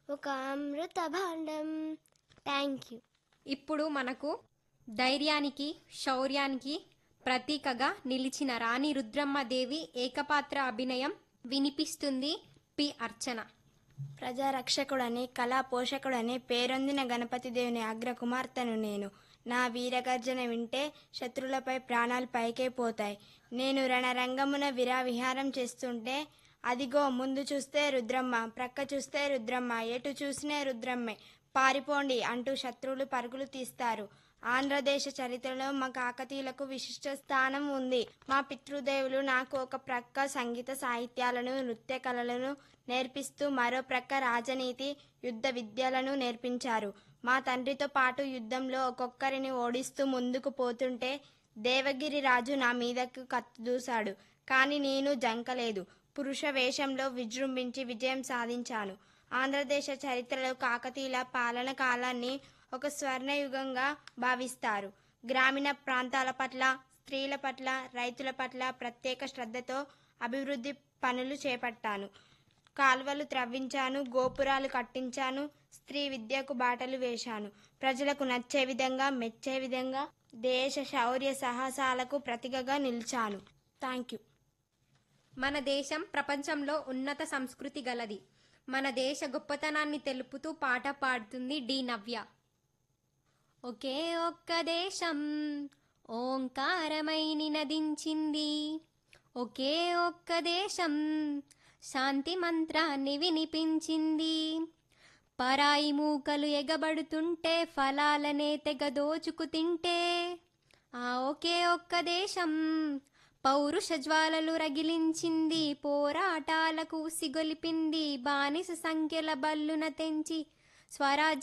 ఒక అమృత భాండం thank you ఇప్పుడు మనకు ధైర్యానికి శౌర్యానికి ప్రతీకగా నిలిచిన రాణి రుద్రమ్మదేవి ఏకపాత్ర అభినయం వినిపిస్తుంది పి అర్చన ప్రజారక్షకుడని కళా పోషకుడని పేరొందిన గణపతి దేవుని అగ్ర కుమార్తెను నేను నా వీరగర్జన వింటే శత్రులపై ప్రాణాలు పైకే పోతాయి నేను రణరంగమున విరా విహారం చేస్తుంటే అదిగో ముందు చూస్తే రుద్రమ్మ ప్రక్క చూస్తే రుద్రమ్మ ఎటు చూసినే రుద్రమ్మే పారిపోండి అంటూ శత్రువులు పరుగులు తీస్తారు ఆంధ్రదేశ చరిత్రలో మా కాకతీయులకు విశిష్ట స్థానం ఉంది మా పితృదేవులు నాకు ఒక ప్రక్క సంగీత సాహిత్యాలను నృత్య కళలను నేర్పిస్తూ మరో ప్రక్క రాజనీతి యుద్ధ విద్యలను నేర్పించారు మా తండ్రితో పాటు యుద్ధంలో ఒక్కొక్కరిని ఓడిస్తూ ముందుకు పోతుంటే దేవగిరి రాజు నా మీదకు కత్తి దూశాడు కానీ నేను జంకలేదు పురుష వేషంలో విజృంభించి విజయం సాధించాను ఆంధ్రదేశ చరిత్రలో కాకతీయుల పాలన కాలాన్ని ఒక స్వర్ణయుగంగా భావిస్తారు గ్రామీణ ప్రాంతాల పట్ల స్త్రీల పట్ల రైతుల పట్ల ప్రత్యేక శ్రద్ధతో అభివృద్ధి పనులు చేపట్టాను కాల్వలు త్రవ్వించాను గోపురాలు కట్టించాను స్త్రీ విద్యకు బాటలు వేశాను ప్రజలకు నచ్చే విధంగా మెచ్చే విధంగా దేశ శౌర్య సాహసాలకు ప్రతిగగా నిలిచాను థ్యాంక్ యూ మన దేశం ప్రపంచంలో ఉన్నత సంస్కృతి గలది మన దేశ గొప్పతనాన్ని తెలుపుతూ పాట పాడుతుంది డి నవ్య ఒకే ఒక్క దేశం ఓంకారమై నినదించింది ఒకే ఒక్క దేశం శాంతి మంత్రాన్ని వినిపించింది పరాయి మూకలు ఎగబడుతుంటే ఫలాలనే తెగ దోచుకు తింటే ఆ ఒకే ఒక్క దేశం పౌరుష జ్వాలలు రగిలించింది పోరాటాలకు సిగొలిపింది బానిస సంఖ్యల బల్లున తెంచి స్వరాజ్య